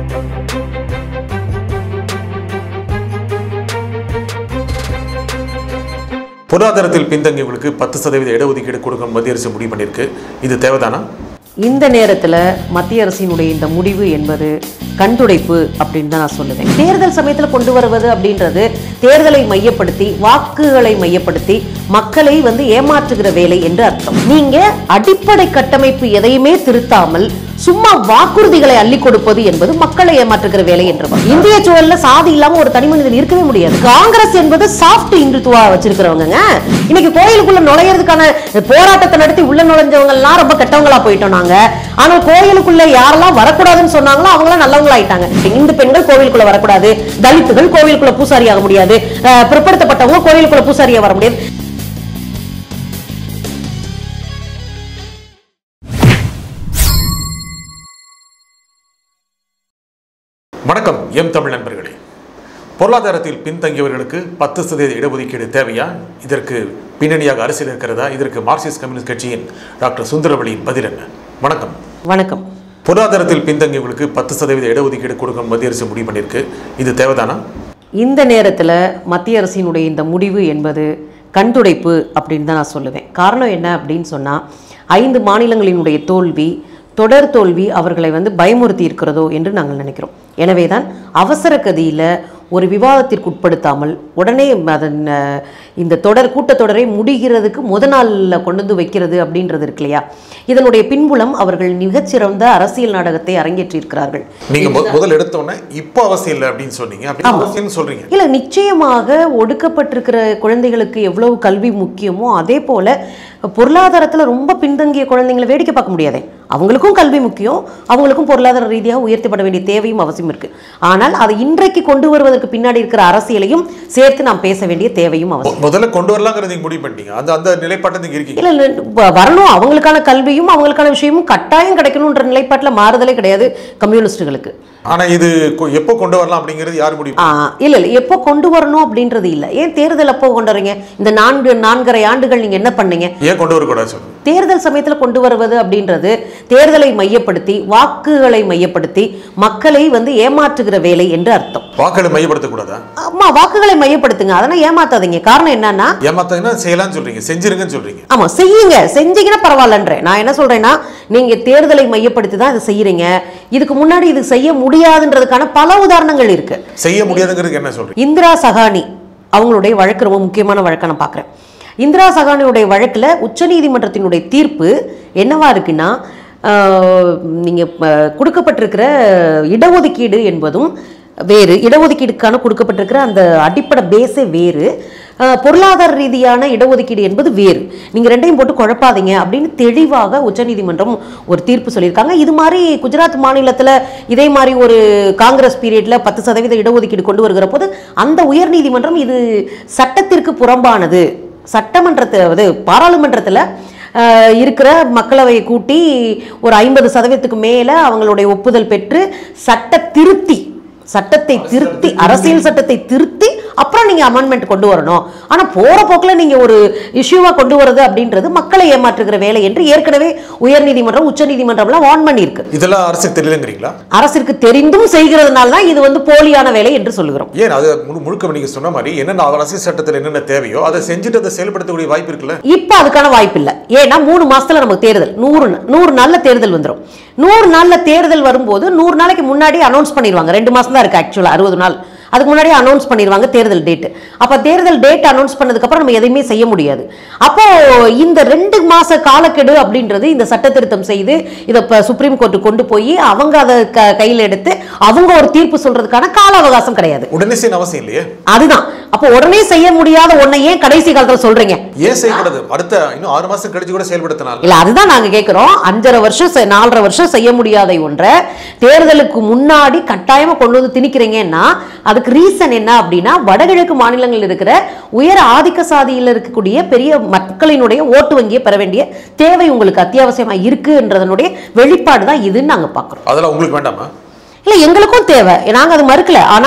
பொருளாதாரத்தில் பின்தங்கியவங்களுக்கு பத்து சதவீத இடஒதுக்கீடு கொடுக்க மத்திய அரசு முடிவு பண்ணியிருக்கு இது தேவைதானா இந்த நேரத்தில் மத்திய அரசினுடைய இந்த முடிவு என்பது கண்துடைப்பு அப்படின்னு தான் நான் சொல்லுவேன் தேர்தல் சமயத்தில் கொண்டு வருவது அப்படின்றது தேர்தலை மையப்படுத்தி வாக்குகளை மையப்படுத்தி மக்களை வந்து ஏமாற்றுகிற வேலை என்று அர்த்தம் நீங்க அடிப்படை கட்டமைப்பு எதையுமே திருத்தாமல் சும்மா வாக்குறுதிகளை அள்ளி கொடுப்பது என்பது மக்களை ஏமாற்றுகிற வேலை என்று வரும். இந்திய சூழல்ல சாதி இல்லாம ஒரு தனி மனிதன் இருக்கவே முடியாது காங்கிரஸ் என்பது சாஃப்ட் இந்துத்துவா வச்சிருக்கிறவங்க இன்னைக்கு கோயிலுக்குள்ள நுழையிறதுக்கான போராட்டத்தை நடத்தி உள்ள நுழைஞ்சவங்க எல்லாம் ரொம்ப கெட்டவங்களா போயிட்டோம் நாங்க ஆனா கோயிலுக்குள்ள யாரெல்லாம் வரக்கூடாதுன்னு சொன்னாங்களோ அவங்களாம் நல்லவங்களா ஆயிட்டாங்க இந்து பெண்கள் கோவிலுக்குள்ள வரக்கூடாது தலித்துகள் கோவிலுக்குள்ள பூசாரி ஆக முடியாது அஹ், பிற்படுத்தப்பட்டவங்க கோவிலுக்குள்ள பூசாரியா வர முடியாது வணக்கம் எம் தமிழ் நண்பர்களே பொருளாதாரத்தில் பின்தங்கியவர்களுக்கு பத்து சதவீத இடஒதுக்கீடு தேவையா இதற்கு பின்னணியாக அரசியல் இருக்கிறதா இதற்கு மார்க்சிஸ்ட் கம்யூனிஸ்ட் கட்சியின் டாக்டர் சுந்தரவழியின் பதில் என்ன வணக்கம் வணக்கம் பொருளாதாரத்தில் பின்தங்கியவர்களுக்கு பத்து சதவீத இடஒதுக்கீடு கொடுக்க மத்திய அரசு முடிவு பண்ணியிருக்கு இது தேவைதானா இந்த நேரத்தில் மத்திய அரசினுடைய இந்த முடிவு என்பது கண்துடைப்பு அப்படின்னு தான் நான் சொல்லுவேன் காரணம் என்ன அப்படின்னு சொன்னால் ஐந்து மாநிலங்களினுடைய தோல்வி தொடர் தோல்வி அவர்களை வந்து பயமுறுத்தி இருக்கிறதோ என்று நாங்கள் நினைக்கிறோம் எனவே தான் அவசர கதியில் ஒரு விவாதத்திற்கு உட்படுத்தாமல் உடனே அதன் அஹ், இந்த தொடர் கூட்டத்தொடரை முடிகிறதுக்கு முத நாளில் கொண்டு வந்து வைக்கிறது அப்படின்றது இருக்கு இல்லையா இதனுடைய பின்புலம் அவர்கள் மிகச்சிறந்த அரசியல் நாடகத்தை அரங்கேற்றியிருக்கிறார்கள் நீங்க மு- முதல் எடுத்தோன்னே இப்போ அவசியம் இல்லை அப்படின்னு சொன்னீங்க அப்படி அவசியம்னு சொல்றீங்க இல்ல நிச்சயமாக ஒடுக்கப்பட்டிருக்கிற குழந்தைகளுக்கு எவ்வளவு கல்வி முக்கியமோ அதே போல பொருளாதாரத்துல ரொம்ப பின்தங்கிய குழந்தைங்களை வேடிக்கை பார்க்க முடியாதே அவங்களுக்கும் கல்வி முக்கியம் அவங்களுக்கும் பொருளாதார ரீதியாக உயர்த்தப்பட வேண்டிய தேவையும் அவசியம் இருக்கு ஆனால் அதை இன்றைக்கு கொண்டு வருவதற்கு பின்னாடி இருக்கிற அரசியலையும் சேர்த்து நாம் பேச வேண்டிய தேவையும் அவசியம் மு- முதல்ல கொண்டு வரலாங்கிறது நீங்க முடிவு பண்ணிட்டீங்க அந்த அந்த நிலைப்பாட்டை நீங்க இருக்கீங்க இல்ல இல்ல வ- வரணும் அவங்களுக்கான கல்வியும் அவங்களுக்கான விஷயமும் கட்டாயம் கிடைக்கணுன்ற நிலைப்பாட்டில் மாறுதலே கிடையாது கம்யூனிஸ்டுகளுக்கு ஆனா இது கொ- எப்போ கொண்டு வரலாம் அப்படிங்கிறது யார் முடிவு ஆ, இல்ல இல்ல எப்போ கொண்டு வரணும் அப்படின்றது இல்ல ஏன் தேர்தல் அப்போ கொண்டு வரீங்க இந்த நான்கு நான்கரை ஆண்டுகள் நீங்க என்ன பண்ணீங்க ஏன் கொண்டு வரக்கூடாது சொல்லுங்க தேர்தல் சமயத்துல கொண்டு வருவது அப்படின்றது தேர்தலை மையப்படுத்தி வாக்குகளை மையப்படுத்தி மக்களை வந்து ஏமாற்றுகிற வேலை என்று அர்த்தம் வாக்களை மையப்படுத்தக்கூடாதா ஆமா வாக்குகளை மையப்படுத்துங்க அதெல்லாம் ஏமாத்தாதீங்க காரணம் என்னன்னா ஏமாத்தா செய்யலாம்னு சொல்றீங்க செஞ்சிருங்கன்னு சொல்றீங்க ஆமா செய்யுங்க செஞ்சீங்கன்னா பரவாயில்லன்றேன் நான் என்ன சொல்றேன்னா நீங்க தேர்தலை மையப்படுத்தி தான் இதை செய்யறீங்க இதுக்கு முன்னாடி இது செய்ய முடியாதுன்றதுக்கான பல உதாரணங்கள் இருக்கு செய்ய முடியாதுங்கிறதுக்கு என்ன சொல்றீங்க இந்திரா சகானி அவங்களுடைய வழக்கு ரொம்ப முக்கியமான வழக்கை நான் பார்க்குறேன் இந்திரா சகானியுடைய வழக்கில் உச்சநீதிமன்றத்தினுடைய தீர்ப்பு என்னவா இருக்குன்னா நீங்கள் கொடுக்கப்பட்டிருக்கிற இடஒதுக்கீடு என்பதும் வேறு இடஒதுக்கீடுக்கான கொடுக்கப்பட்டிருக்கிற அந்த அடிப்படை பேஸே வேறு அஹ், பொருளாதார ரீதியான இடஒதுக்கீடு என்பது வேறு நீங்கள் ரெண்டையும் போட்டு குழப்பாதீங்க அப்படின்னு தெளிவாக உச்சநீதிமன்றம் ஒரு தீர்ப்பு சொல்லியிருக்காங்க இது மாதிரி குஜராத் மாநிலத்தில் இதே மாதிரி ஒரு காங்கிரஸ் பீரியடில் பத்து சதவீத இடஒதுக்கீடு கொண்டு வருகிற போது அந்த உயர்நீதிமன்றம் இது சட்டத்திற்கு புறம்பானது சட்டமன்றத்தை அது பாராளுமன்றத்தில் அஹ், இருக்கிற மக்களவையை கூட்டி ஒரு ஐம்பது சதவீதத்துக்கு மேலே அவங்களுடைய ஒப்புதல் பெற்று சட்ட திருத்தி சட்டத்தை திருத்தி அரசியல் சட்டத்தை திருத்தி அப்புறம் நீங்க அமெண்ட்மெண்ட் கொண்டு வரணும் ஆனா போற போக்குல நீங்க ஒரு இஷ்யூவா கொண்டு வரது அப்படின்றது மக்களை ஏமாற்றுகிற வேலை என்று ஏற்கனவே உயர்நீதிமன்றம் உச்சநீதிமன்றம்லாம் வார்ன் பண்ணியிருக்கு இதெல்லாம் அரசுக்கு தெரியலங்கிறீங்களா அரசிற்கு தெரிந்தும் செய்கிறதுனால தான் இது வந்து போலியான வேலை என்று சொல்லுகிறோம் ஏன் அது முழு முழுக்க நீங்க சொன்ன மாதிரி என்னென்ன அரசியல் சட்டத்தில் என்னென்ன தேவையோ அதை செஞ்சுட்டு அதை செயல்படுத்தக்கூடிய வாய்ப்பு இருக்குல்ல இப்போ அதுக்கான வாய்ப்பு இல்லை ஏன்னா மூணு மாசத்துல நமக்கு தேர்தல் நூறு நா- நூறு நாள்ல தேர்தல் வந்துடும் நூறு நாள்ல தேர்தல் வரும்போது நூறு நாளைக்கு முன்னாடி அனௌன்ஸ் பண்ணிடுவாங்க ரெண்டு மாசம் தான் இருக்கு ஆக்சுவலா அறுபது நாள் அதுக்கு முன்னாடி அனௌன்ஸ் பண்ணிடுவாங்க தேர்தல் டேட் அப்ப தேர்தல் டேட் அனௌன்ஸ் பண்ணதுக்கு அப்புறம் நம்ம எதையுமே செய்ய முடியாது அப்போ இந்த ரெண்டு மாச காலக்கெடு அப்படின்றது இந்த சட்ட திருத்தம் செய்து இதை இப்போ சுப்ரீம் கோர்ட்டு கொண்டு போய் அவங்க அதை க கையில் எடுத்து அவங்க ஒரு தீர்ப்பு சொல்றதுக்கான கால அவகாசம் கிடையாது உடனே செய்யணும் அவசியம் இல்லையே அதுதான் அப்போ உடனே செய்ய முடியாத ஒன்னை ஏன் கடைசி காலத்துல சொல்றீங்க ஏன் செய்யக்கூடாது அடுத்த இன்னும் ஆறு மாசம் கழிச்சு கூட செயல்படுத்தினால இல்ல அதுதான் நாங்க கேட்கிறோம் அஞ்சரை வருஷம் செ- நாலரை வருஷம் செய்ய முடியாத ஒன்றை தேர்தலுக்கு முன்னாடி கட்டாயமா கொண்டு வந்து திணிக்கிறீங்கன்னா அதுக்கு ரீசன் என்ன அப்படின்னா வடகிழக்கு மாநிலங்களில் இருக்கிற உயர் ஆதிக்க சாதியில் இருக்கக்கூடிய பெரிய மக்களினுடைய ஓட்டு வங்கியை பெற வேண்டிய தேவை உங்களுக்கு அத்தியாவசியமா இருக்குன்றதனுடைய வெளிப்பாடு தான் இதுன்னு நாங்க பார்க்கிறோம் அதெல்லாம் உங்களுக்கு வேண்டாமா இல்ல எங்களுக்கும் தேவை நாங்க அது மறுக்கல ஆனால்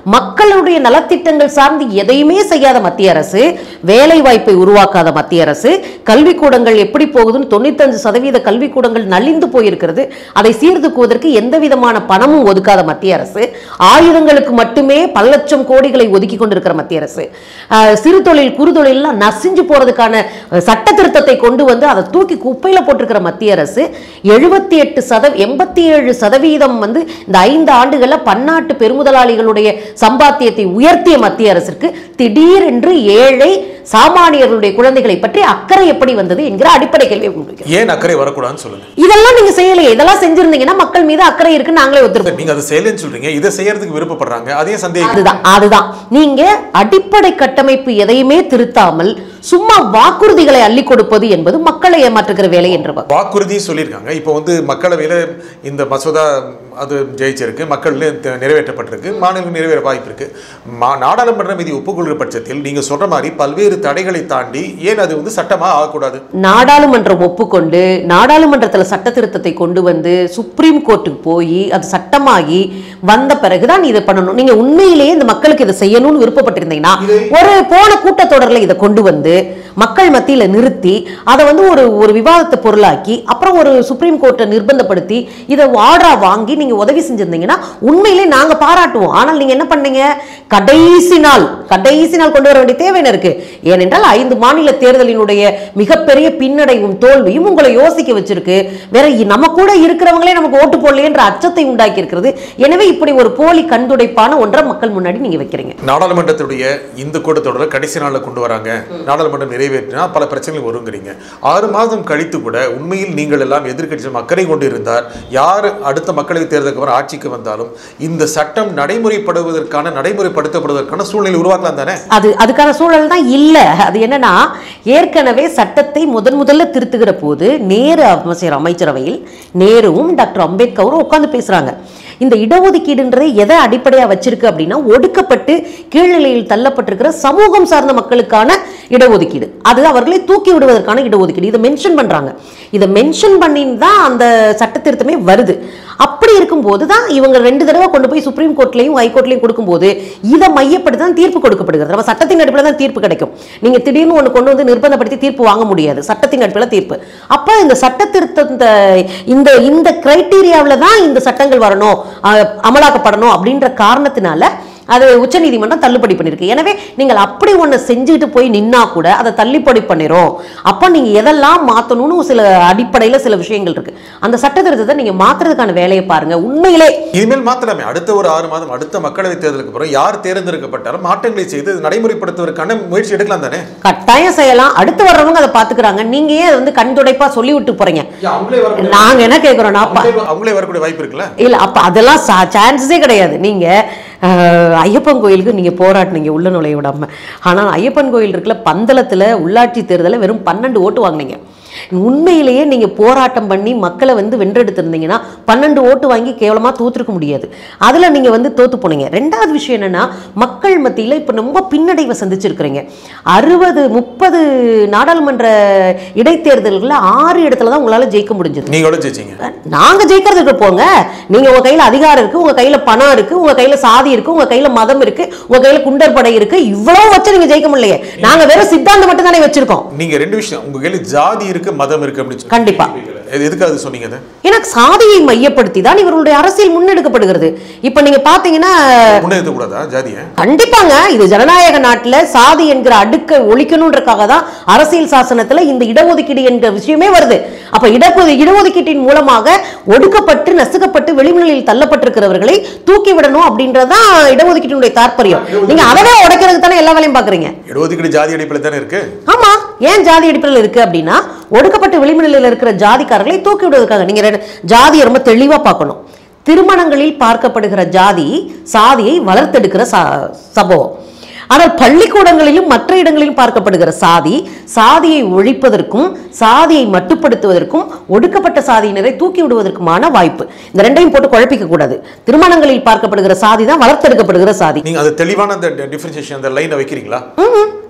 மக்களுடைய நலத்திட்டங்கள் சார்ந்து எதையுமே செய்யாத மத்திய அரசு வேலை வாய்ப்பை உருவாக்காத மத்திய அரசு கல்விக்கூடங்கள் எப்படி போகுதுன்னு தொண்ணூத்தஞ்சு சதவீத கல்விக்கூடங்கள் நலிந்து போயிருக்கிறது அதை சீர்தூக்குவதற்கு எந்த விதமான பணமும் ஒதுக்காத மத்திய அரசு ஆயுதங்களுக்கு மட்டுமே பல லட்சம் கோடிகளை ஒதுக்கி கொண்டிருக்கிற மத்திய அரசு அஹ், சிறு தொழில் குறு தொழில்லாம் நசிஞ்சு போறதுக்கான அஹ், சட்ட திருத்தத்தை கொண்டு வந்து அதை தூக்கி குப்பையில போட்டிருக்கிற மத்திய அரசு எழுபத்தி எட்டு சத எண்பத்தி ஏழு சதவீதம் வந்து இந்த ஐந்து ஆண்டுகள்ல பன்னாட்டு பெருமுதலாளிகளுடைய சம்பாத்தியத்தை உயர்த்திய மத்திய அரசிற்கு திடீரென்று ஏழை சாமானியர்களுடைய குழந்தைகளை பற்றி அக்கறை எப்படி வந்தது என்கிற அடிப்படை கேள்வியை முன்வைக்கிறேன் ஏன் அக்கறை வரக்கூடாதுன்னு சொல்லுங்க இதெல்லாம் நீங்க செய்யலையே இதெல்லாம் செஞ்சிருந்தீங்கன்னா மக்கள் மீது அக்கறை இருக்குன்னு நாங்களே ஒத்துருப்போம் நீங்க அதை செய்யலன்னு சொல்றீங்க இதை செய்யறதுக்கு விருப்பப்படுறாங்க அதையும் சந்தேகம் அதுதான் அதுதான் நீங்க அடிப்படை கட்டமைப்பு எதையுமே திருத்தாமல் சும்மா வாக்குறுதிகளை அள்ளி கொடுப்பது என்பது மக்களை ஏமாற்றுகிற வேலை என்று வரும். வாக்குறுதி சொல்லியிருக்காங்க இப்போ வந்து மக்களவையில் இந்த மசோதா அது ஜெயிச்சிருக்கு மக்கள் நிறைவேற்றப்பட்டிருக்கு மாநிலம் நிறைவேற வாய்ப்பு இருக்கு மா நாடாளுமன்றம் இதை ஒப்புக்கொள்கிற பட்சத்தில் நீங்க சொல்ற மாதிரி பல்வேறு தடைகளை தாண்டி ஏன் அது வந்து சட்டமா ஆகக்கூடாது நாடாளுமன்றம் ஒப்புக்கொண்டு நாடாளுமன்றத்தில் சட்ட திருத்தத்தை கொண்டு வந்து சுப்ரீம் கோர்ட்டுக்கு போய் அது சட்டமாகி வந்த பிறகுதான் இதை பண்ணணும் நீங்க உண்மையிலேயே இந்த மக்களுக்கு இதை செய்யணும்னு விருப்பப்பட்டிருந்தீங்கன்னா ஒரு போன கூட்டத்தொடரில் இதை கொண்டு வந்து மக்கள் மத்தியில நிறுத்தி அதை வந்து ஒரு ஒரு விவாதத்தை பொருளாக்கி அப்புறம் ஒரு சுப்ரீம் கோர்ட்டை நிர்பந்தப்படுத்தி இதை ஆர்டரா வாங்கி நீங்க உதவி செஞ்சிருந்தீங்கன்னா உண்மையிலே நாங்க பாராட்டுவோம் ஆனால் நீங்க என்ன பண்ணீங்க கடைசி நாள் கடைசி நாள் கொண்டு வர வேண்டிய தேவை என்ன இருக்கு ஏனென்றால் ஐந்து மாநில தேர்தலினுடைய மிகப்பெரிய பின்னடைவும் தோல்வியும் உங்களை யோசிக்க வச்சிருக்கு வேற இ- நம்ம கூட இருக்கிறவங்களே நமக்கு ஓட்டு போடலையேன்ற அச்சத்தை உண்டாக்கி இருக்கிறது எனவே இப்படி ஒரு போலி கண்துடைப்பான ஒன்றை மக்கள் முன்னாடி நீங்க வைக்கிறீங்க நாடாளுமன்றத்துடைய இந்த கூட்டத்தொடரை கடைசி நாளில் கொண்டு வராங்க நாடாளுமன்றம் நிறைவேற்றினா பல பிரச்சனைகள் வருங்கிறீங்க ஆறு மாதம் கழித்து கூட உண்மையில் நீங்கள் எல்லாம் எதிர்க்கட்சி அக்கறை கொண்டு இருந்தார் யார் அடுத்த மக்களவைத் தேர்தலுக்கு அப்புறம் ஆட்சிக்கு வந்தாலும் இந்த சட்டம் நடைமுறைப்படுவதற்கான நடைமுறைப்படுத்தப்படுவதற்கான சூழ்நிலை உருவாக்கலாம் தானே அது அதுக்கான சூழல் தான் இல்ல அது என்னன்னா ஏற்கனவே சட்டத்தை முதன் முதல்ல திருத்துகிற போது நேரு அமைச்சர் அமைச்சரவையில் நேருவும் டாக்டர் அம்பேத்கரும் உட்கார்ந்து பேசுறாங்க இந்த இடஒதுக்கீடுன்றதை எதை அடிப்படையா வச்சிருக்கு அப்படின்னா ஒடுக்கப்பட்டு கீழ்நிலையில் தள்ளப்பட்டிருக்கிற சமூகம் சார்ந்த மக்களுக்கான இடஒதுக்கீடு அது அவர்களை தூக்கி விடுவதற்கான இடஒதுக்கீடு இதை மென்ஷன் பண்றாங்க இதை மென்ஷன் பண்ணி தான் அந்த சட்ட திருத்தமே வருது அப்படி இருக்கும்போது தான் இவங்க ரெண்டு தடவை கொண்டு போய் சுப்ரீம் கோர்ட்லையும் ஹைகோர்ட்லையும் கொடுக்கும்போது இதை மையப்படுத்தி தான் தீர்ப்பு கொடுக்கப்படுகிறது நம்ம சட்டத்தின் அடிப்படையில் தான் தீர்ப்பு கிடைக்கும் நீங்க திடீர்னு ஒன்று கொண்டு வந்து நிர்பந்தப்படுத்தி தீர்ப்பு வாங்க முடியாது சட்டத்தின் அடிப்படையில் தீர்ப்பு அப்ப இந்த சட்ட திருத்த இந்த இந்த கிரைட்டீரியாவில் தான் இந்த சட்டங்கள் வரணும் அஹ், அமலாக்கப்படணும் அப்படின்ற காரணத்தினால அது உச்சநீதிமன்றம் தள்ளுபடி பண்ணிருக்கு எனவே நீங்கள் அப்படி ஒன்று செஞ்சுட்டு போய் நின்னா கூட அதை தள்ளுபடி பண்ணிரும் அப்போ நீங்க எதெல்லாம் மாற்றணும்னு சில அடிப்படையில் சில விஷயங்கள் இருக்கு அந்த சட்ட திருத்தத்தை நீங்க மாத்துறதுக்கான வேலையை பாருங்க உண்மையிலே இனிமேல் மாத்தலாமே அடுத்த ஒரு ஆறு மாதம் அடுத்த மக்களவைத் தேர்தலுக்கு அப்புறம் யார் தேர்ந்தெடுக்கப்பட்டாலும் மாற்றங்களை செய்து இது நடைமுறைப்படுத்துவதற்கான முயற்சி எடுக்கலாம் தானே கட்டாயம் செய்யலாம் அடுத்து வர்றவங்க அதை பார்த்துக்கிறாங்க நீங்க ஏன் அதை வந்து கண் துடைப்பா சொல்லி விட்டு போறீங்க அவங்களே வர நாங்க என்ன கேட்குறோம்னா அவங்களே வரக்கூடிய வாய்ப்பு இருக்குல்ல இல்ல அப்ப அதெல்லாம் சான்சஸே கிடையாது நீங்க அஹ், ஐயப்பன் கோயிலுக்கு நீங்க போராட்டினீங்க உள்ள நுழைய விடாம ஆனால் ஐயப்பன் கோயில் இருக்குல்ல பந்தளத்துல உள்ளாட்சி தேர்தலில் வெறும் பன்னெண்டு ஓட்டு வாங்குனீங்க உண்மையிலேயே நீங்க போராட்டம் பண்ணி மக்களை வந்து வென்றெடுத்திருந்தீங்கன்னா பன்னெண்டு ஓட்டு வாங்கி கேவலமா தோத்துருக்க முடியாது அதுல நீங்க வந்து தோத்து போனீங்க ரெண்டாவது விஷயம் என்னன்னா மக்கள் மத்தியில இப்ப ரொம்ப பின்னடைவை சந்திச்சிருக்கிறீங்க அறுபது முப்பது நாடாளுமன்ற இடைத்தேர்தல்களில் ஆறு இடத்துல தான் உங்களால ஜெயிக்க முடிஞ்சது நீங்களும் ஜெயிச்சீங்க நாங்க ஜெயிக்கிறதுக்கு போங்க நீங்க உங்க கையில அதிகாரம் இருக்கு உங்க கையில பணம் இருக்கு உங்க கையில சாதி இருக்கு உங்க கையில மதம் இருக்கு உங்க கையில குண்டர் படை இருக்கு இவ்வளவு வச்சு நீங்க ஜெயிக்க முடியலையே நாங்க வெறும் சித்தாந்தம் மட்டும் தானே வச்சிருக்கோம் நீங்க ரெண்டு விஷயம் உங்க கையில ஜாதி இருக்கு மதம் இருக்கு அப்படின்னு சொல்லி கண்டிப்பா எது- எதுக்கு அது சொன்னீங்க அது எனக்கு சாதியை மையப்படுத்தி தான் இவர்களுடைய அரசியல் முன்னெடுக்கப்படுகிறது இப்ப நீங்க பாத்தீங்கன்னா முன்னெடுத்த கூடாதா ஜாதியை கண்டிப்பாங்க இது ஜனநாயக நாட்டுல சாதி என்கிற அடுக்கை ஒழிக்கணுன்றக்காக தான் அரசியல் சாசனத்துல இந்த இடஒதுக்கீடு என்கிற விஷயமே வருது அப்ப இடஒது இடஒதுக்கீட்டின் மூலமாக ஒடுக்கப்பட்டு நசுக்கப்பட்டு வெளிநிலையில் தள்ளப்பட்டிருக்கிறவர்களை தூக்கி விடணும் அப்படின்றதுதான் இடஒதுக்கீட்டினுடைய தாற்பயம் நீங்க அதவே உடைக்கிறதுக்கு தானே எல்லா வேலையும் பாக்குறீங்க இடஒதுக்கீடு ஜாதி அடிப்படையில் தானே இருக்கு ஆமா ஏன் ஜாதி அடிப்படையில் இருக்கு அப்படின்னா ஒடுக்கப்பட்ட விளிம்புநிலையில் இருக்கிற ஜாதிக்காரர்களை தூக்கி விடுவதற்காக நீங்க ரெண்டு- ஜாதியை ரொம்ப தெளிவா பார்க்கணும் திருமணங்களில் பார்க்கப்படுகிற ஜாதி சாதியை வளர்த்தெடுக்கிற ச- சம்பவம் ஆனால் பள்ளிக்கூடங்களிலும் மற்ற இடங்களிலும் பார்க்கப்படுகிற சாதி சாதியை ஒழிப்பதற்கும் சாதியை மட்டுப்படுத்துவதற்கும் ஒடுக்கப்பட்ட சாதியினரை தூக்கி விடுவதற்குமான வாய்ப்பு இந்த ரெண்டையும் போட்டு குழப்பிக்க கூடாது திருமணங்களில் பார்க்கப்படுகிற சாதி தான் வளர்த்தெடுக்கப்படுகிற சாதி நீங்க அது தெளிவான அந்த டிஃபரன்சியேஷன் அந்த லைனை வைக்கிறீங்களா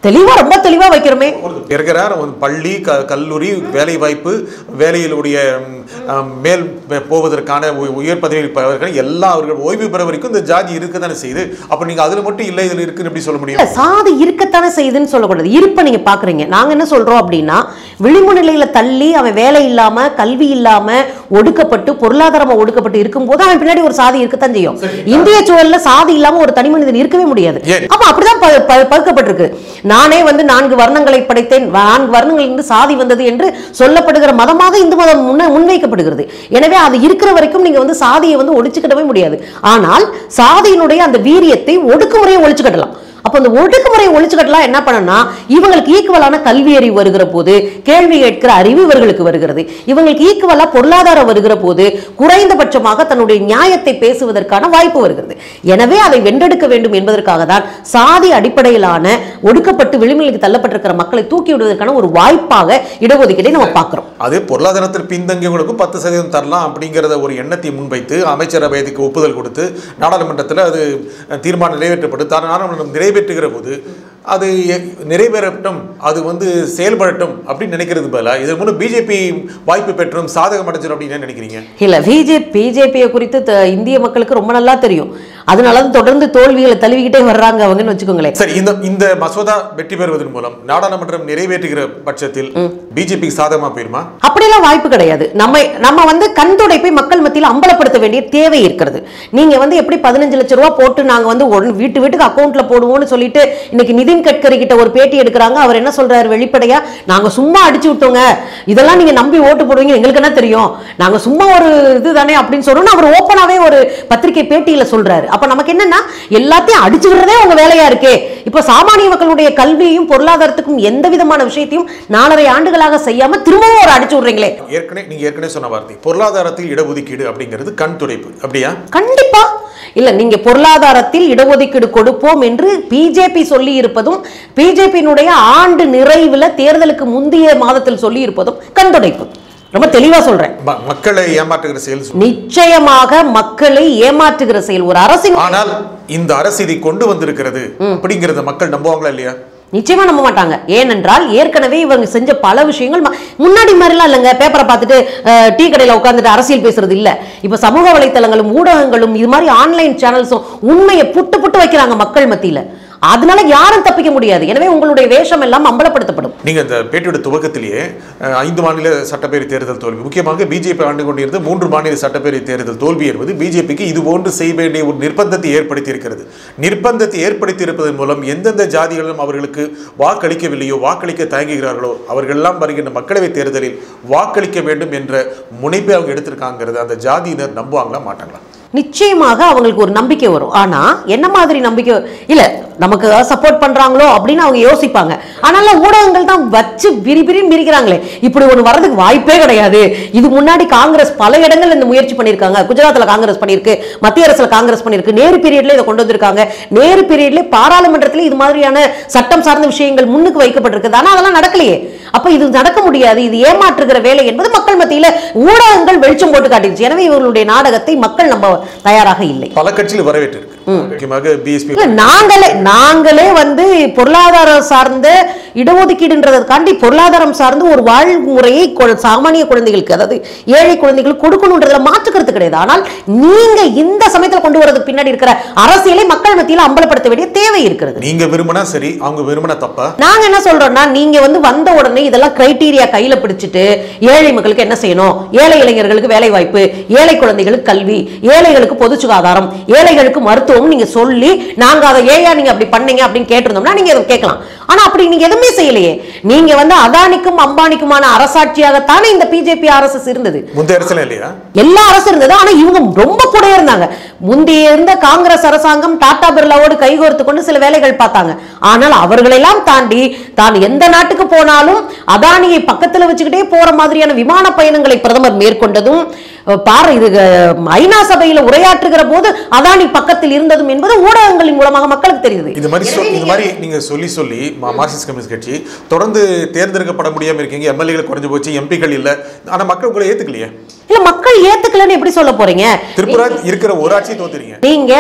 தெளிவா ரொம்ப தெளிவா வைக்கிறோமே இருக்கிறார் ஒரு பள்ளி க கல்லூரி வேலை வாய்ப்பு வேலையிலுடைய ம், அம், மேல் ப- போவதற்கான உ- உயர் பதவியில் இருப்பவர்கள் எல்லா அவர்கள் ஓய்வு பெற வரைக்கும் இந்த ஜாதி இருக்க தானே செய்யுது அப்ப நீங்க அதுல மட்டும் இல்லை இதுல இருக்குன்னு எப்படி சொல்ல முடியும் இல்ல, சாதி இருக்கத்தானே செய்யுதுன்னு சொல்லக்கூடாது இருப்ப நீங்க பாக்குறீங்க நாங்க என்ன சொல்றோம் அப்படின்னா விளிம்பு நிலையில தள்ளி அவன் வேலை இல்லாம கல்வி இல்லாம ஒடுக்கப்பட்டு பொருளாதாரமா ஒடுக்கப்பட்டு இருக்கும்போது அவன் பின்னாடி ஒரு சாதி இருக்கத்தான் செய்யும் இந்திய சூழல்ல சாதி இல்லாம ஒரு தனி மனிதன் இருக்கவே முடியாது ஏன்? ஆமா அப்படிதான் ப- ப- பகுக்கப்பட்டிருக்கு நானே வந்து நான்கு வர்ணங்களை படைத்தேன் நான்கு வர்ணங்களிலிருந்து சாதி வந்தது என்று சொல்லப்படுகிற மதமாக இந்து மதம் முன்ன முன்வைக்கப்படுகிறது எனவே அது இருக்கிற வரைக்கும் நீங்க வந்து சாதியை வந்து ஒழிச்சுக்கிடவே முடியாது ஆனால் சாதியினுடைய அந்த வீரியத்தை ஒடுக்குமுறையை ஒழிச்சுக்கிடலாம் அப்போ அந்த ஒடுக்குமுறையை ஒழிச்சுக்கட்டலாம் என்ன பண்ணனா இவங்களுக்கு ஈக்குவலான கல்வி அறிவு வருகிற போது கேள்வி கேட்கிற அறிவு இவர்களுக்கு வருகிறது இவங்களுக்கு ஈக்குவலா பொருளாதாரம் வருகிற போது குறைந்தபட்சமாக தன்னுடைய நியாயத்தை பேசுவதற்கான வாய்ப்பு வருகிறது எனவே அதை வென்றெடுக்க வேண்டும் என்பதற்காக தான் சாதி அடிப்படையிலான ஒடுக்கப்பட்டு விளிம்புகளுக்கு தள்ளப்பட்டிருக்கிற மக்களை தூக்கி விடுவதற்கான ஒரு வாய்ப்பாக இடஒதுக்கீடை நம்ம பார்க்கிறோம் அது பொருளாதாரத்தில் பின்தங்கியவங்களுக்கும் பத்து சதவீதம் தரலாம் அப்படிங்கிறத ஒரு எண்ணத்தை முன்வைத்து அமைச்சரவைக்கு ஒப்புதல் கொடுத்து நாடாளுமன்றத்தில் அது தீர்மானம் நிறைவேற்றப்பட்டு தான் நாடாளுமன்றம் நிறைவேற்றுகிற போது அது எ- நிறைவேறட்டும் அது வந்து செயல்படட்டும் அப்படின்னு நினைக்கிறது பதிலாக இது முன்னு பிஜேபி வாய்ப்பு பெற்றும் சாதகம் அடைஞ்சிடும் அப்படின்னு என்ன நினைக்கிறீங்க இல்ல பிஜேபி பிஜேபியை குறித்து த- இந்திய மக்களுக்கு ரொம்ப நல்லா தெரியும் அதனால தான் தொடர்ந்து தோல்விகளை தழுவிக்கிட்டே வர்றாங்க அவங்கன்னு வச்சுக்கோங்களேன் சரி இந்த இந்த மசோதா வெற்றி பெறுவதன் மூலம் நாடாளுமன்றம் நிறைவேற்றுகிற பட்சத்தில் பிஜேபி சாதகமா போயிருமா அப்படியெல்லாம் வாய்ப்பு கிடையாது நம்ம நம்ம வந்து கண் துடைப்பை மக்கள் மத்தியில் அம்பலப்படுத்த வேண்டிய தேவை இருக்கிறது நீங்க வந்து எப்படி பதினஞ்சு லட்சம் ரூபாய் போட்டு நாங்க வந்து உடனே வீட்டு வீட்டுக்கு அக்கௌண்ட்ல போடுவோம்னு சொல்லிட்டு இன்னைக்கு நிதின் கட்கரி கிட்ட ஒரு பேட்டி எடுக்கிறாங்க அவர் என்ன சொல்றாரு வெளிப்படையா நாங்க சும்மா அடிச்சு விட்டோங்க இதெல்லாம் நீங்க நம்பி ஓட்டு போடுவீங்க எங்களுக்கு என்ன தெரியும் நாங்க சும்மா ஒரு இதுதானே அப்படின்னு சொல்லணும் அவர் ஓப்பனாவே ஒரு பத்திரிகை பேட்டியில சொல்றாரு அப்ப நமக்கு என்னன்னா எல்லாத்தையும் அடிச்சு விடுறதே உங்க வேலையா இருக்கே இப்போ சாமானிய மக்களுடைய கல்வியையும் பொருளாதாரத்துக்கும் எந்த விதமான விஷயத்தையும் நாலரை ஆண்டுகளாக செய்யாம திரும்பவும் ஒரு அடிச்சு விடுறீங்களே ஏற்கனவே நீங்க ஏற்கனவே சொன்ன வார்த்தை பொருளாதாரத்தில் இடஒதுக்கீடு அப்படிங்கிறது கண் துடைப்பு அப்படியா கண்டிப்பா இல்ல நீங்க பொருளாதாரத்தில் இடஒதுக்கீடு கொடுப்போம் என்று பிஜேபி சொல்லி இருப்பதும் பிஜேபியினுடைய ஆண்டு நிறைவுல தேர்தலுக்கு முந்தைய மாதத்தில் சொல்லி இருப்பதும் கண்துடைப்பு ரொம்ப தெளிவா சொல்றேன் ம- மக்களை ஏமாற்றுகிற செயல் சொல். நிச்சயமாக மக்களை ஏமாற்றுகிற செயல் ஒரு அரசின் ஆனால் இந்த அரசு இதை கொண்டு வந்திருக்கிறது அப்படிங்கறத மக்கள் நம்புவாங்களா இல்லையா நிச்சயமா நம்ப மாட்டாங்க ஏனென்றால் ஏற்கனவே இவங்க செஞ்ச பல விஷயங்கள் ம- முன்னாடி மாதிரிலாம் இல்லைங்க பேப்பரை பார்த்துட்டு அஹ், டீ கடையில் உட்காந்துட்டு அரசியல் பேசுறது இல்ல இப்ப சமூக வலைத்தளங்களும் ஊடகங்களும் இது மாதிரி ஆன்லைன் சேனல்ஸும் உண்மையை புட்டு புட்டு வைக்கிறாங்க மக்கள் மத்தியில அதனால யாரும் தப்பிக்க முடியாது எனவே உங்களுடைய வேஷம் எல்லாம் அம்பலப்படுத்தப்படும் நீங்க இந்த பேட்டியோட துவக்கத்திலேயே அஹ், ஐந்து மாநில சட்டப்பேரவை தேர்தல் தோல்வி முக்கியமாக பிஜேபி ஆண்டு கொண்டிருந்த மூன்று மாநில சட்டப்பேரவை தேர்தல் தோல்வி என்பது பிஜேபிக்கு இது போன்று செய்ய வேண்டிய ஒரு நிர்பந்தத்தை ஏற்படுத்தி இருக்கிறது நிர்பந்தத்தை ஏற்படுத்தி இருப்பதன் மூலம் எந்தெந்த ஜாதிகளும் அவர்களுக்கு வாக்களிக்கவில்லையோ வாக்களிக்க தயங்குகிறார்களோ அவர்களெல்லாம் வருகின்ற மக்களவைத் தேர்தலில் வாக்களிக்க வேண்டும் என்ற முனைப்பை அவங்க எடுத்திருக்காங்கிறது அந்த ஜாதியினர் நம்புவாங்களா மாட்டாங்களா நிச்சயமாக அவங்களுக்கு ஒரு நம்பிக்கை வரும் ஆனா என்ன மாதிரி நம்பிக்கை இல்ல நமக்கு சப்போர்ட் பண்றாங்களோ அப்படின்னு அவங்க யோசிப்பாங்க ஆனால ஊடகங்கள் தான் வச்சு விரி விரின்னு விரிக்கிறாங்களே இப்படி ஒண்ணு வரதுக்கு வாய்ப்பே கிடையாது இது முன்னாடி காங்கிரஸ் பல இடங்கள்ல இந்த முயற்சி பண்ணியிருக்காங்க குஜராத்ல காங்கிரஸ் பண்ணியிருக்கு மத்திய அரசுல காங்கிரஸ் பண்ணியிருக்கு நேரு பீரியட்ல இதை கொண்டு வந்திருக்காங்க நேரு பீரியட்ல பாராளுமன்றத்துல இது மாதிரியான சட்டம் சார்ந்த விஷயங்கள் முன்னுக்கு வைக்கப்பட்டிருக்கு ஆனா அதெல்லாம் நடக்கலையே அப்ப இது நடக்க முடியாது இது ஏமாற்றுகிற வேலை என்பது மக்கள் மத்தியில ஊடகங்கள் வெளிச்சம் போட்டு காட்டிடுச்சு எனவே இவர்களுடைய நாடகத்தை மக்கள் நம்ப தயாராக இல்லை பல கட்சியில் வரவேற்றிருக்கு முக்கியமாக பிஎஸ்பி இல்ல நாங்களே நாங்களே வந்து பொருளாதாரம் சார்ந்த இடஒதுக்கீடுன்றதுக்காண்டி பொருளாதாரம் சார்ந்து ஒரு வாழ்முறையை கொ- சாமானிய குழந்தைகளுக்கு அதாவது ஏழை குழந்தைகளுக்கு கொடுக்கணுன்றதுல மாற்றுக்கிறது கிடையாது ஆனால் நீங்க இந்த சமயத்துல கொண்டு வரதுக்கு பின்னாடி இருக்கிற அரசியலை மக்கள் மத்தியில அம்பலப்படுத்த வேண்டிய தேவை இருக்கிறது நீங்க விரும்பினா சரி அவங்க விரும்பினா தப்பா நாங்க என்ன சொல்றோம்னா நீங்க வந்து வந்த உடனே இதெல்லாம் கிரைட்டீரியா கையில பிடிச்சிட்டு ஏழை மக்களுக்கு என்ன செய்யணும் ஏழை இளைஞர்களுக்கு வேலை வாய்ப்பு ஏழை குழந்தைகளுக்கு கல்வி ஏழைகளுக்கு பொது சுகாதாரம் ஏழைகளுக்கு மருத்துவம் நீங்க சொல்லி நாங்க அதை ஏயா நீங்க அப்படி பண்ணீங்க அப்படின்னு கேட்டிருந்தோம்னா நீங்க அதை கேட்கலாம் ஆனா அப்படி நீங்க எதுவுமே செய்யலையே நீங்க வந்து அதானிக்கும் அம்பானிக்குமான அரசாட்சியாகத்தானே இந்த பிஜேபி ஆர்எஸ்எஸ் இருந்தது முந்தைய அரசுல இல்லையா எல்லா அரசும் இருந்தது ஆனா இவங்க ரொம்ப கூட இருந்தாங்க முந்தைய இருந்த காங்கிரஸ் அரசாங்கம் டாடா பிர்லாவோடு கைகோர்த்து கொண்டு சில வேலைகள் பார்த்தாங்க ஆனால் அவர்களெல்லாம் தாண்டி தான் எந்த நாட்டுக்கு போனாலும் அதானியை பக்கத்துல வச்சுக்கிட்டே போற மாதிரியான விமான பயணங்களை பிரதமர் மேற்கொண்டதும் அஹ், பாரு இது அஹ், ஐநா சபையில உரையாற்றுகிற போது அதானி பக்கத்தில் இருந்ததும் என்பது ஊடகங்களின் மூலமாக மக்களுக்கு தெரியுது இது மாதிரி சொ- இது மாதிரி நீங்க சொல்லி சொல்லி மா- மார்க்சிஸ்ட் கம்யூனிஸ்ட் கட்சி தொடர்ந்து தேர்ந்தெடுக்கப்பட முடியாம இருக்கீங்க எம்எல்ஏகள் குறைஞ்சு போச்சு எம்பிக்கள் இல்ல ஆனா மக்கள் உங்களை ஏத்துக்கலையே இல்ல மக்கள் ஏத்துக்கலன்னு எப்படி சொல்ல போறீங்க திருப்புரா இருக்கிற ஒரு ஆட்சியை தோத்துறீங்க நீங்க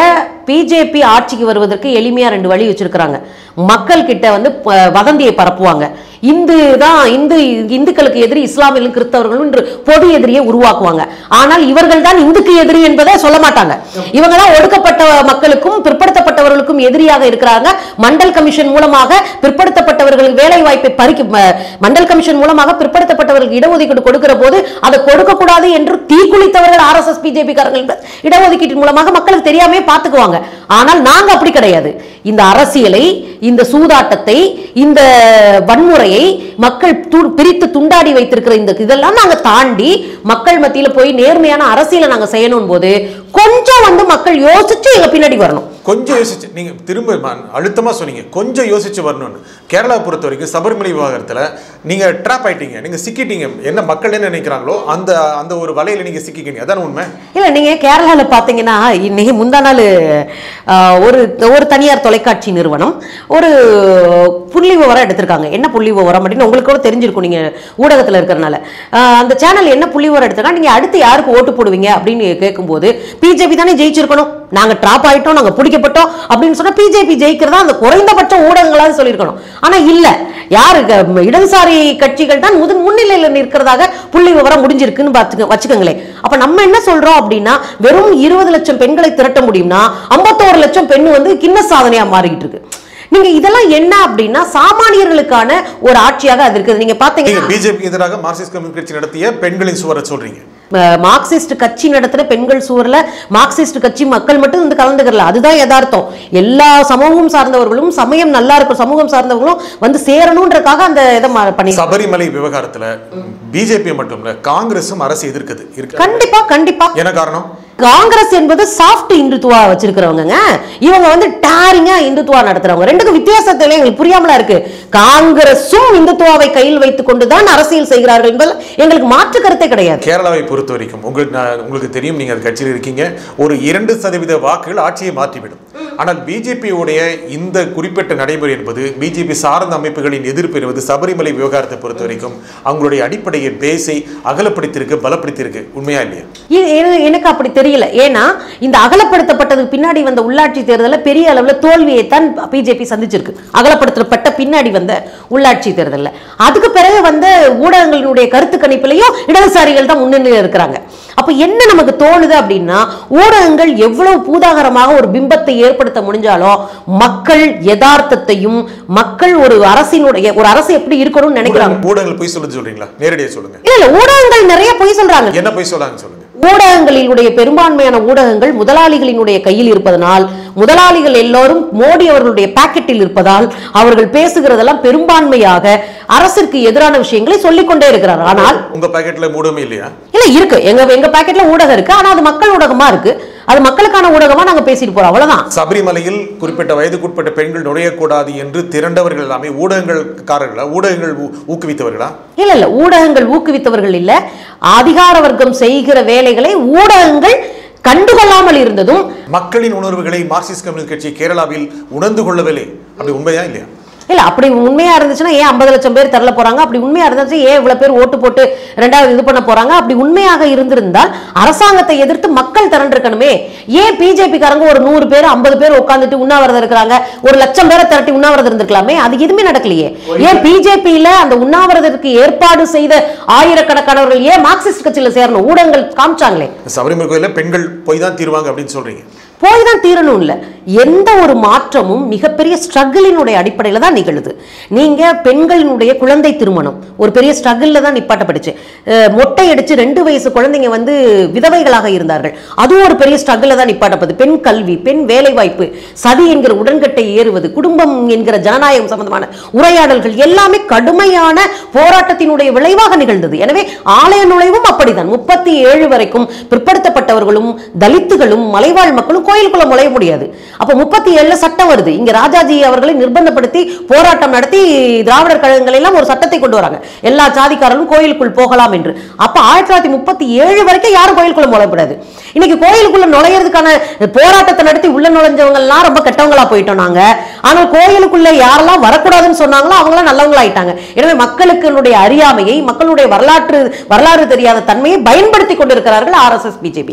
பிஜேபி ஆட்சிக்கு வருவதற்கு எளிமையா ரெண்டு வழி வச்சிருக்கிறாங்க மக்கள் கிட்ட வந்து ப- வதந்தியை பரப்புவாங்க இந்து தான் இந்து இந்துக்களுக்கு எதிரி இஸ்லாமியர்களும் கிறிஸ்தவர்களும் என்று பொது எதிரியை உருவாக்குவாங்க ஆனால் இவர்கள் தான் இந்துக்கு எதிரி என்பதை சொல்ல மாட்டாங்க இவங்க தான் ஒடுக்கப்பட்ட மக்களுக்கும் பிற்படுத்தப்பட்டவர்களுக்கும் எதிரியாக இருக்கிறாங்க மண்டல் கமிஷன் மூலமாக பிற்படுத்தப்பட்டவர்களுக்கு வேலை வாய்ப்பை பறிக்க ம- மண்டல் கமிஷன் மூலமாக பிற்படுத்தப்பட்டவர்களுக்கு இடஒதுக்கீடு கொடுக்கிற போது அதை கொடுக்க கூடாது என்று தீக்குளித்தவர்கள் ஆர்எஸ்எஸ் பிஜேபி காரர்கள் இடஒதுக்கீட்டின் மூலமாக மக்களுக்கு தெரியாமே பார்த்துக்குவாங்க ஆனால் நாங்க அப்படி கிடையாது இந்த அரசியலை இந்த சூதாட்டத்தை இந்த வன்முறையை மக்கள் து- பிரித்து துண்டாடி வைத்திருக்கிற இந்த இதெல்லாம் நாங்க தாண்டி மக்கள் மத்தியில போய் நேர்மையான அரசியலை நாங்க செய்யணும் போது கொஞ்சம் வந்து மக்கள் யோசிச்சு எங்க பின்னாடி வரணும் கொஞ்சம் யோசிச்சு நீங்க திரும்ப ம- அழுத்தமா சொன்னீங்க கொஞ்சம் யோசிச்சு வரணும்னு கேரளா பொறுத்த வரைக்கும் சபரிமலை விவகாரத்துல நீங்க ட்ராப் ஆயிட்டீங்க நீங்க சிக்கிட்டீங்க என்ன மக்கள் என்ன நினைக்கிறாங்களோ அந்த அந்த ஒரு வலையில நீங்க சிக்கிக்கிங்க அதான உண்மை இல்ல நீங்க கேரளால பாத்தீங்கன்னா இன்னைக்கு முந்தா நாள் ஆஹ், ஒரு ஒரு தனியார் தொலைக்காட்சி நிறுவனம் ஒரு புள்ளி விவரம் எடுத்திருக்காங்க என்ன புள்ளி விவரம் அப்படின்னு உங்களுக்கு கூட தெரிஞ்சிருக்கும் நீங்க ஊடகத்துல இருக்கிறனால ஆஹ், அந்த சேனல் என்ன புள்ளி விவரம் எடுத்திருக்கா நீங்க அடுத்து யாருக்கு ஓட்டு போடுவீங்க அப்படின்னு கேட்கும்போது பிஜேபி தானே ஜெயிச்சிருக்கணும் நாங்க ட்ராப் ஆயிட்டோம் நாங்க பிடிக்கப்பட்டோம் அப்படின்னு சொன்னா பிஜேபி ஜெயிக்கிறதா அந்த குறைந்தபட்ச ஊடகங்களாவது சொல்லியிருக்கணும் ஆனா இல்ல யாரு க- இடதுசாரி கட்சிகள் தான் முதன் முன்னிலையில் நிற்கிறதாக புள்ளி விவரம் முடிஞ்சிருக்குன்னு பார்த்துக்க வச்சுக்கோங்களேன் அப்ப நம்ம என்ன சொல்றோம் அப்படின்னா வெறும் இருபது லட்சம் பெண்களை திரட்ட முடியும்னா ஐம்பத்தோரு லட்சம் பெண் வந்து கின்ன சாதனையா மாறிக்கிட்டு இருக்கு நீங்க இதெல்லாம் என்ன அப்படின்னா சாமானியர்களுக்கான ஒரு ஆட்சியாக அது இருக்குது நீங்க நீங்க பாத்தீங்கன்னா பிஜேபி எதிராக மார்க்சிஸ்ட் கம்யூனிஸ்ட் கட்சி நடத்திய பெண்களின் சுவரை சொல்றீங்க அஹ், மார்க்சிஸ்ட் கட்சி நடத்துற பெண்கள் சூழல மார்க்சிஸ்ட் கட்சி மக்கள் மட்டும் வந்து கலந்துக்கிறல அதுதான் யதார்த்தம் எல்லா சமூகம் சார்ந்தவர்களும் சமயம் நல்லா இருக்கும் சமூகம் சார்ந்தவர்களும் வந்து சேரணுன்றக்காக அந்த இதை மா- பண்ணி சபரிமலை விவகாரத்துல பிஜேபி மட்டும் இல்ல காங்கிரசும் அரசு எதிர்க்குது இருக்கு கண்டிப்பா கண்டிப்பா என்ன காரணம் காங்கிரஸ் என்பது சாஃப்ட் இந்துத்துவா வச்சிருக்கிறவங்க இவங்க வந்து டேரிங்கா இந்துத்துவா நடத்துறவங்க ரெண்டுக்கும் வித்தியாசத்துல எங்களுக்கு புரியாமலா இருக்கு காங்கிரஸும் இந்துத்துவாவை கையில் வைத்துக் கொண்டுதான் அரசியல் செய்கிறார்கள் என்பதில் எங்களுக்கு மாற்று கருத்தே கிடையாது கேரளாவை பொறுத்த வரைக்கும் உங்களுக்கு நான் உங்களுக்கு தெரியும் நீங்க அந்த கட்சியில் இருக்கீங்க ஒரு இரண்டு சதவீத வாக்குகள் ஆட்சியை மாற்றிவிடும் ஆனால் பிஜேபியுடைய இந்த குறிப்பிட்ட நடைமுறை என்பது பிஜேபி சார்ந்த அமைப்புகளின் எதிர்ப்பு என்பது சபரிமலை விவகாரத்தை பொறுத்த வரைக்கும் அவங்களுடைய அடிப்படையை பேஸை அகலப்படுத்தியிருக்கு பலப்படுத்தியிருக்கு உண்மையா இல்லையா இது என- எனக்கு அப்படி தெரியல ஏன்னா இந்த அகலப்படுத்தப்பட்டதுக்கு பின்னாடி வந்த உள்ளாட்சி தேர்தலில் பெரிய அளவில் தோல்வியை தான் பிஜேபி சந்திச்சிருக்கு அகலப்படுத்தப்பட்ட பின்னாடி வந்த உள்ளாட்சி தேர்தலில் அதுக்கு பிறகு வந்த ஊடகங்களினுடைய கருத்து கணிப்பிலையும் இடதுசாரிகள் தான் முன்னணியில் இருக்கிறாங்க அப்ப என்ன நமக்கு தோணுது அப்படின்னா ஊடகங்கள் எவ்வளவு பூதாகரமாக ஒரு பிம்பத்தை ஏற்படுத்த முடிஞ்சாலும் மக்கள் யதார்த்தத்தையும் மக்கள் ஒரு அரசினுடைய ஒரு அரசு எப்படி இருக்கணும்னு நினைக்கிறாங்க ஊடகங்கள் போய் சொல்லுது சொல்றீங்களா நேரடியாக சொல்லுங்க இல்ல இல்ல ஊடகங்கள் நிறைய பொய் சொல்றாங்க என்ன போய் சொல்லாங்க சொல்லுங்க ஊடகங்களினுடைய பெரும்பான்மையான ஊடகங்கள் முதலாளிகளினுடைய கையில் இருப்பதனால் முதலாளிகள் எல்லோரும் மோடி அவர்களுடைய பாக்கெட்டில் இருப்பதால் அவர்கள் பேசுகிறதெல்லாம் பெரும்பான்மையாக அரசிற்கு எதிரான விஷயங்களை சொல்லிக் கொண்டே இருக்கிறார் ஆனால் உங்க பாக்கெட்ல மூடமே இல்லையா இல்ல இருக்கு எங்க எங்க பாக்கெட்ல ஊடகம் இருக்கு ஆனா அது மக்கள் ஊடகமா இருக்கு அது மக்களுக்கான ஊடகமா நாங்க பேசிட்டு போறோம் அவ்வளவுதான் சபரிமலையில் குறிப்பிட்ட வயதுக்குட்பட்ட பெண்கள் நுழையக்கூடாது என்று திரண்டவர்கள் எல்லாமே ஊடகங்கள்காரர்களா ஊடகங்கள் ஊ- ஊக்குவித்தவர்களா இல்ல இல்ல ஊடகங்கள் ஊக்குவித்தவர்கள் இல்ல அதிகார வர்க்கம் செய்கிற வேலைகளை ஊடகங்கள் கண்டுகொள்ளாமல் இருந்ததும் மக்களின் உணர்வுகளை மார்க்சிஸ்ட் கம்யூனிஸ்ட் கட்சி கேரளாவில் உணர்ந்து கொள்ளவில்லை அப்படி உண்மையா இல்லையா இல்ல அப்படி உண்மையா இருந்துச்சுன்னா ஏன் ஐம்பது லட்சம் பேர் தரல போறாங்க அப்படி உண்மையா இருந்துச்சு ஏன் இவ்வளவு பேர் ஓட்டு போட்டு ரெண்டாவது இது பண்ண போறாங்க அப்படி உண்மையாக இருந்திருந்தால் அரசாங்கத்தை எதிர்த்து மக்கள் திரண்டிருக்கணுமே ஏன் பிஜேபி காரங்க ஒரு நூறு பேர் ஐம்பது பேர் உட்காந்துட்டு உண்ணாவிரதம் இருக்கிறாங்க ஒரு லட்சம் பேரை திரட்டி உண்ணாவிரதம் இருந்திருக்கலாமே அது எதுவுமே நடக்கலையே ஏன் பிஜேபியில அந்த உண்ணாவிரதற்கு ஏற்பாடு செய்த ஆயிரக்கணக்கானவர்கள் ஏன் மார்க்சிஸ்ட் கட்சியில சேரணும் ஊடகங்கள் காமிச்சாங்களே சபரிமலை கோயிலில் பெண்கள் போய் தான் தீருவாங்க அப்படின்னு சொல்றீங்க போய் தான் தீரணும் இல்ல எந்த ஒரு மாற்றமும் மிகப்பெரிய ஸ்ட்ரகிளினுடைய அடிப்படையில தான் நிகழுது நீங்க பெண்களினுடைய குழந்தை திருமணம் ஒரு பெரிய ஸ்ட்ரகிள்ல தான் நிப்பாட்டப்பட்டுச்சு அஹ் மொட்டை அடிச்சு ரெண்டு வயசு குழந்தைங்க வந்து விதவைகளாக இருந்தார்கள் அதுவும் ஒரு பெரிய ஸ்ட்ரகிள்ல தான் நிப்பாட்டப்படுது பெண் கல்வி பெண் வேலைவாய்ப்பு சதி என்கிற உடன்கட்டை ஏறுவது குடும்பம் என்கிற ஜனநாயகம் சம்பந்தமான உரையாடல்கள் எல்லாமே கடுமையான போராட்டத்தினுடைய விளைவாக நிகழ்ந்தது எனவே ஆலய நுழைவும் அப்படிதான் முப்பத்தி ஏழு வரைக்கும் பிற்படுத்தப்பட்டவர்களும் தலித்துகளும் மலைவாழ் மக்களும் கோயிலுக்குள்ள நுழைய முடியாது அப்ப முப்பத்தி ஏழுல சட்டம் வருது இங்க ராஜாஜி அவர்களை நிர்பந்தப்படுத்தி போராட்டம் நடத்தி திராவிடர் கழகங்கள் எல்லாம் ஒரு சட்டத்தை கொண்டு வராங்க எல்லா ஜாதிக்காரர்களும் கோயிலுக்குள் போகலாம் என்று அப்ப ஆயிரத்தி தொள்ளாயிரத்தி முப்பத்தி ஏழு வரைக்கும் யாரும் கோயிலுக்குள்ள நுழையக்கூடாது இன்னைக்கு கோயிலுக்குள்ள நுழையிறதுக்கான போராட்டத்தை நடத்தி உள்ள நுழைஞ்சவங்க எல்லாம் ரொம்ப கெட்டவங்களா போயிட்டோம் நாங்க ஆனால் கோயிலுக்குள்ள யாரெல்லாம் வரக்கூடாதுன்னு சொன்னாங்களோ அவங்களாம் நல்லவங்களா ஆயிட்டாங்க எனவே மக்களுக்கு அறியாமையை மக்களுடைய வரலாற்று வரலாறு தெரியாத தன்மையை பயன்படுத்தி கொண்டிருக்கிறார்கள் ஆர்எஸ்எஸ் பிஜேபி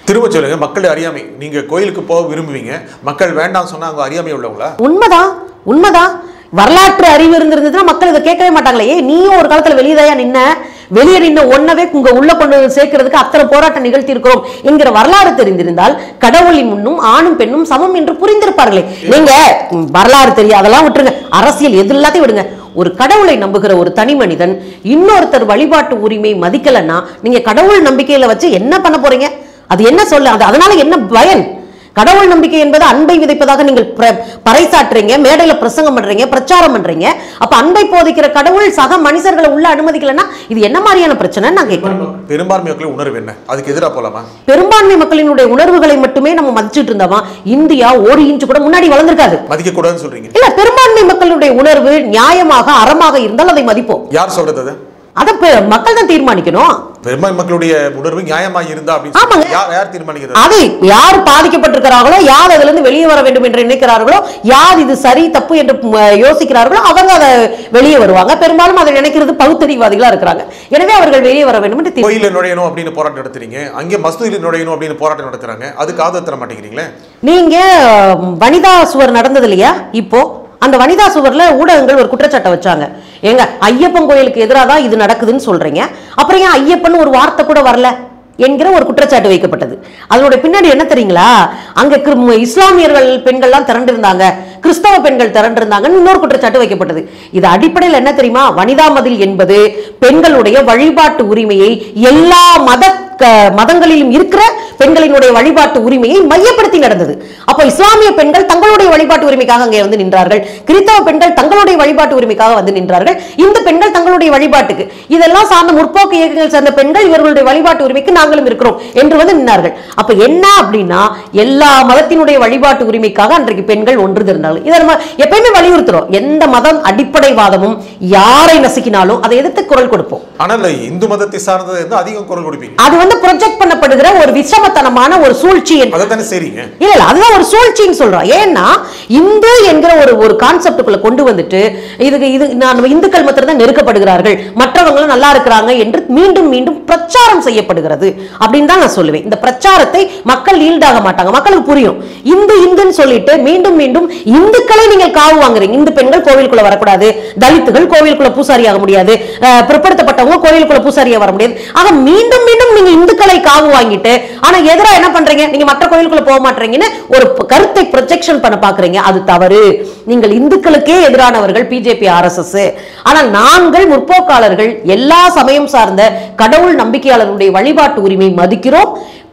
திரும்ப சொல்லுங்க மக்கள் அறியாமை நீங்க கோயிலுக்கு போக விரும்புவீங்க மக்கள் வேண்டாம் சொன்னா அவங்க அறியாமை உள்ளவங்களா உண்மைதான் உண்மைதான் வரலாற்று அறிவு இருந்திருந்ததுன்னா மக்கள் இதை கேட்கவே மாட்டாங்களே ஏய் நீயும் ஒரு காலத்துல வெளியதாயா நின்ன வெளியே நின்ன ஒன்னவே உங்க உள்ள கொண்டு வந்து சேர்க்கறதுக்கு அத்தனை போராட்டம் நிகழ்த்தி இருக்கிறோம் என்கிற வரலாறு தெரிந்திருந்தால் கடவுளின் முன்னும் ஆணும் பெண்ணும் சமம் என்று புரிந்திருப்பார்களே நீங்க ம், வரலாறு தெரியும் அதெல்லாம் விட்டுருங்க அரசியல் எது எல்லாத்தையும் விடுங்க ஒரு கடவுளை நம்புகிற ஒரு தனி மனிதன் இன்னொருத்தர் வழிபாட்டு உரிமை மதிக்கலன்னா நீங்க கடவுள் நம்பிக்கையில வச்சு என்ன பண்ண போறீங்க அது என்ன சொல்ல அது அதனால என்ன பயன் கடவுள் நம்பிக்கை என்பது அன்பை விதைப்பதாக நீங்கள் பிர- பறைசாற்றுறீங்க மேடையில பிரசங்கம் பண்றீங்க பிரச்சாரம் பண்றீங்க அப்ப அன்பை போதிக்கிற கடவுள் சக மனுஷர்களை உள்ள அனுமதிக்கலன்னா இது என்ன மாதிரியான பிரச்சனை நான் கேட்கிறேன் பெரும்பான்மை மக்களின் உணர்வு என்ன அதுக்கு எதிராக போலாமா பெரும்பான்மை மக்களினுடைய உணர்வுகளை மட்டுமே நம்ம மதிச்சிட்டு இருந்தோமா இந்தியா ஒரு இன்ச்சு கூட முன்னாடி வளர்ந்திருக்காது மதிக்க கூடாதுன்னு சொல்றீங்க இல்ல பெரும்பான்மை மக்களுடைய உணர்வு நியாயமாக அறமாக இருந்தால் அதை மதிப்போம் யார் சொல்றது அது அதை பெ- மக்கள் தான் தீர்மானிக்கணும் பெரும்பான்மை மக்களுடைய உணர்வு நியாயமா இருந்தா அப்படின்னு ஆமாங்க. சொல்லி யார் யார் தீர்மானிக்கிறது அதை யார் பாதிக்கப்பட்டிருக்கிறார்களோ யார் அதுல இருந்து வெளியே வர வேண்டும் என்று நினைக்கிறார்களோ யார் இது சரி தப்பு என்று ம், யோசிக்கிறார்களோ அவங்க அதை வெளியே வருவாங்க பெரும்பாலும் அதை நினைக்கிறது பகுத்தறிவாதிகளா இருக்கிறாங்க எனவே அவர்கள் வெளியே வர வேண்டும் என்று தீர்ப்பு. கோயில நுழையணும் அப்படின்னு போராட்டம் நடத்துறீங்க அங்கே மசூதியில் நுழையணும் அப்படின்னு போராட்டம் நடத்துறாங்க அதுக்கு ஆதரவு தர மாட்டேங்கிறீங்களே நீங்க ம், வனிதா சுவர் நடந்தது இல்லையா இப்போ அந்த வனிதா சுவர்ல ஊடகங்கள் ஒரு குற்றச்சாட்டை வச்சாங்க ஏங்க ஐயப்பன் கோயிலுக்கு எதிராக தான் இது நடக்குதுன்னு சொல்றீங்க அப்புறம் ஏன் ஐயப்பன் ஒரு வார்த்தை கூட வரல என்கிற ஒரு குற்றச்சாட்டு வைக்கப்பட்டது அதனுடைய பின்னாடி என்ன தெரியுங்களா அங்க கிரு- இஸ்லாமியர்கள் பெண்கள்லாம் திரண்டிருந்தாங்க கிறிஸ்தவ பெண்கள் திரண்டிருந்தாங்கன்னு இன்னொரு குற்றச்சாட்டு வைக்கப்பட்டது இது அடிப்படையில் என்ன தெரியுமா வனிதா மதில் என்பது பெண்களுடைய வழிபாட்டு உரிமையை எல்லா மத க- மதங்களிலும் இருக்கிற பெண்களினுடைய வழிபாட்டு உரிமையை மையப்படுத்தி நடந்தது அப்போ இஸ்லாமிய பெண்கள் தங்களுடைய வழிபாட்டு உரிமைக்காக அங்கே வந்து நின்றார்கள் கிறிஸ்தவ பெண்கள் தங்களுடைய வழிபாட்டு உரிமைக்காக வந்து நின்றார்கள் இந்த பெண்கள் தங்களுடைய வழிபாட்டுக்கு இதெல்லாம் சார்ந்த முற்போக்கு இயக்கங்கள் சார்ந்த பெண்கள் இவர்களுடைய வழிபாட்டு உரிமைக்கு நாங்களும் இருக்கிறோம் என்று வந்து நின்றார்கள் அப்ப என்ன அப்படின்னா எல்லா மதத்தினுடைய வழிபாட்டு உரிமைக்காக அன்றைக்கு பெண்கள் ஒன்று திரண்டார்கள் இதை நம்ம எப்பயுமே வலியுறுத்துறோம் எந்த மதம் அடிப்படைவாதமும் யாரை நசுக்கினாலும் அதை எதிர்த்து குரல் கொடுப்போம் ஆனால் இந்து மதத்தை சார்ந்தது வந்து அதிகம் குரல் கொடுப்பீங்க அது வந்து ப்ரொஜெக்ட் பண்ணப்படுகிற ஒரு விஷமத்தனமான ஒரு சூழ்ச்சி என்று அதை தானே சரிங்க இல்ல இல்ல அதுதான் ஒரு சூழ்ச்சின்னு சொல்றோம் ஏன்னா இந்து என்கிற ஒரு ஒரு கான்செப்டுக்குள்ள கொண்டு வந்துட்டு இதுக்கு இது நான் இந்துக்கள் மாத்திரம் தான் நெருக்கப்படுகிறார்கள் மற்றவங்களும் நல்லா இருக்கிறாங்க என்று மீண்டும் மீண்டும் பிரச்சாரம் செய்யப்படுகிறது அப்படின்னு தான் நான் சொல்லுவேன் இந்த பிரச்சாரத்தை மக்கள் ஈல்டாக மாட்டாங்க மக்களுக்கு புரியும் இந்து இந்துன்னு சொல்லிட்டு மீண்டும் மீண்டும் இந்துக்களை நீங்கள் காவு வாங்குறீங்க இந்து பெண்கள் கோவிலுக்குள்ள வரக்கூடாது தலித்துகள் கோவிலுக்குள்ள பூசாரியாக முடியாது அஹ், பிற்படுத்தப்பட்டவங்க கோவிலுக்குள்ள பூசாரியா வர முடியாது ஆக மீண்டும் மீண்டும் நீங்க இந்துக்களை காவு வாங்கிட்டு ஆனா எதிரா என்ன பண்றீங்க நீங்க மற்ற கோயிலுக்குள்ள போக மாட்டீங்கன்னு ஒரு ப- கருத்தை ப்ரொஜெக்ஷன் பண்ண பாக்குறீங்க அது தவறு நீங்கள் இந்துக்களுக்கே எதிரானவர்கள் பிஜேபி ஆர்எஸ்எஸ் ஆனால் நாங்கள் முற்போக்காளர்கள் எல்லா சமயம் சார்ந்த கடவுள் நம்பிக்கையாளர்களுடைய வழிபாட்டு உரிமை மதிக்கிறோம்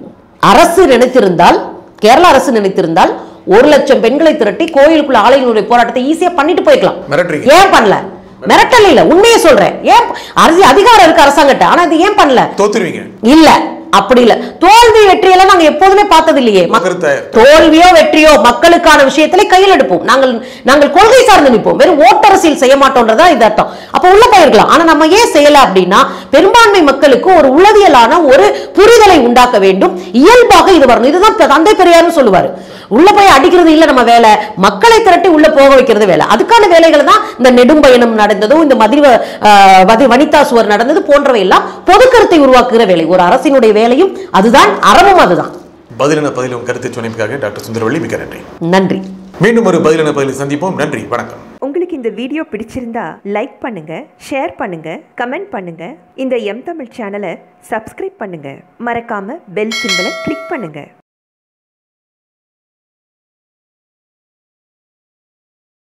அரசு நினைத்திருந்தால் கேரள அரசு நினைத்திருந்தால் ஒரு லட்சம் பெண்களை திரட்டி கோயிலுக்குள்ள ஆலயங்களுடைய போராட்டத்தை ஈஸியா பண்ணிட்டு போய்க்கலாம் மிரட்டுறீங்க ஏன் பண்ணல மிரட்டல் இல்ல உண்மையை சொல்றேன் ஏன் அரசு அதிகாரம் இருக்கு அரசாங்கட்ட ஆனா இது ஏன் பண்ணல தோத்துருவீங்க இல்ல அப்படி இல்ல தோல்வி வெற்றியெல்லாம் நாங்க எப்போதுமே பார்த்தது இல்லையே மக்- கருத்தை தோல்வியோ வெற்றியோ மக்களுக்கான விஷயத்துல கையில் எடுப்போம் நாங்கள் நாங்கள் கொள்கை சார்ந்து நிற்போம் வெறும் ஓட்டரசியல் செய்ய மாட்டோம்ன்றதா இது அர்த்தம் அப்ப உள்ள போயிருக்கலாம் ஆனா நம்ம ஏன் செய்யல அப்படின்னா பெரும்பான்மை மக்களுக்கு ஒரு உளவியலான ஒரு புரிதலை உண்டாக்க வேண்டும் இயல்பாக இது வரணும் இதுதான் தந்தை பெரியார்னு சொல்லுவாரு உள்ள போய் அடிக்கிறது இல்ல நம்ம வேலை மக்களை திரட்டி உள்ள போக வைக்கிறது வேலை அதுக்கான வேலைகள் தான் இந்த நெடும்பயணம் நடந்ததும் இந்த மதிவ ஆஹ், வதி- வனிதா சுவர் நடந்தது போன்றவை எல்லாம் பொது கருத்தை உருவாக்குகிற வேலை ஒரு அரசினுடைய வேலையும் அதுதான் அறமும் அதுதான் பதிலென பதில் உங்க கருத்தை சொன்னமைக்காக டாக்டர் சுந்தரவள்ளி மிக்க நன்றி நன்றி மீண்டும் ஒரு பதிலென பதில் சந்திப்போம் நன்றி வணக்கம் உங்களுக்கு இந்த வீடியோ பிடிச்சிருந்தா லைக் பண்ணுங்க ஷேர் பண்ணுங்க கமெண்ட் பண்ணுங்க இந்த எம் தமிழ் சேனலை சப்ஸ்கிரைப் பண்ணுங்க மறக்காம பெல் சிம்பலை கிளிக் பண்ணுங்க